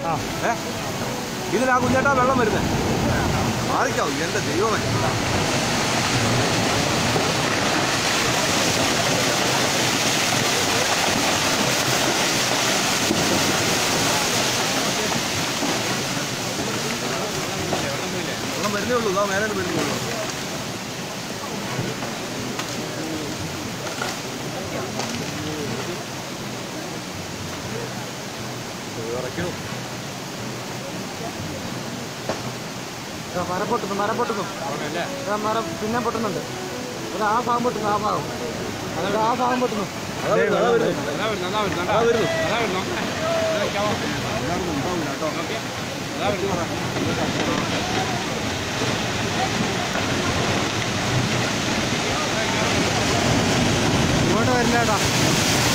ഏ ഇതിലാ കുഞ്ഞേട്ടാ വെള്ളം വരുന്നത് മാറിക്കാവൂ എന്റെ ദൈവമേ വെള്ളം വരുന്നേ ഉള്ളൂ ഇതാ മേലെ വരുന്നേ ഉള്ളൂ ഇറക്കണം ഇതാ മരം പൊട്ടുന്നു മരം പൊട്ടുന്നു ഇതാ മരം പിന്നെ പൊട്ടുന്നുണ്ട് ഇത് ആ ഭാഗം പൊട്ടുന്നു ആ ഭാഗം അതായത് ആ ഭാഗം പൊട്ടുന്നു അതാ വരുന്നു അതാ വരുന്നു അതാ വരുന്നു എല്ലാവരും ഉണ്ടാവില്ല കേട്ടോ ഇങ്ങോട്ട് വരില്ല കേട്ടോ